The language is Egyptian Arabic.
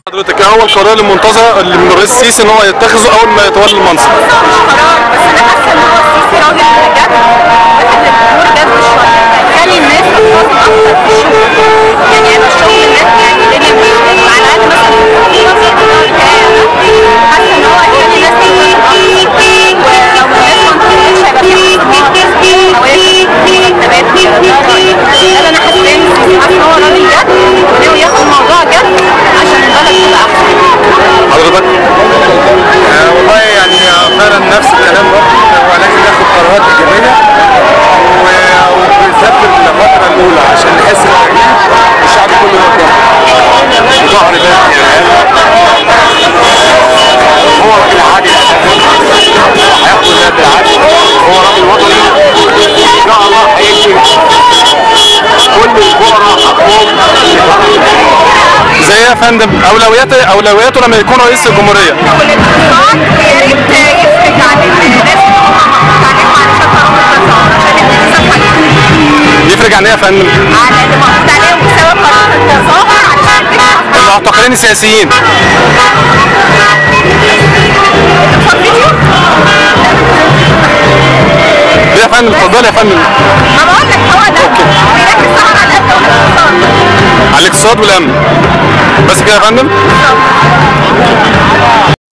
حضرتك ايه هو القرار المنتظر اللي من الرئيس السيسي ان هو يتخذه اول ما يتولى المنصب بص هو مش قرار بس انا حاسه ان هو السيسي راجل بجد واخد الامور جد شويه يخلي الناس تنتظم اكتر في الشغل يعني انا الشغل الناس يعني الدنيا مش على الاقل مثلا في الفتره الجايه حاسه ان هو هيخلي الناس تنتظم اكتر ولو الناس ما انتظمتش هيبقى في حوافز مرتبات ده اللي انا حاساه ان السيسي حاسه ان هو راجل جد وناوي ياخد الموضوع جد عشان البلد تبقى احسن حضرتك آه، والله يعني فعلا نفس الكلام برضه هو لازم ياخد قرارات ايجابيه و- وبالذات في الفتره الاولى عشان نحس ان الشعب كله يقدر ظهر بلد يعني هو راجل عادي اساسا هياخد الناس بالعدل هو راجل وطني ان شاء الله هيدي كل الفقراء حقهم زي ايه يا فندم اولويات اولوياته لما يكون رئيس الجمهوريه والاقتصاد يا ريت يفرج عن الناس اللي هم محطوط عليهم علشان قانون التظاهر عشان الاقتصاد هيفرق يفرج عن ايه يا فندم على اللي محطوط عليهم بسبب قانون التظاهر علشان الاقتصاد المعتقلين السياسيين اتصال فيديو ليه يا فندم اتفضلي يا فندم ما بقول لك هو ده بيركز طبعا على الامن والاقتصاد على الاقتصاد والامن بس كده يا فندم بالظبط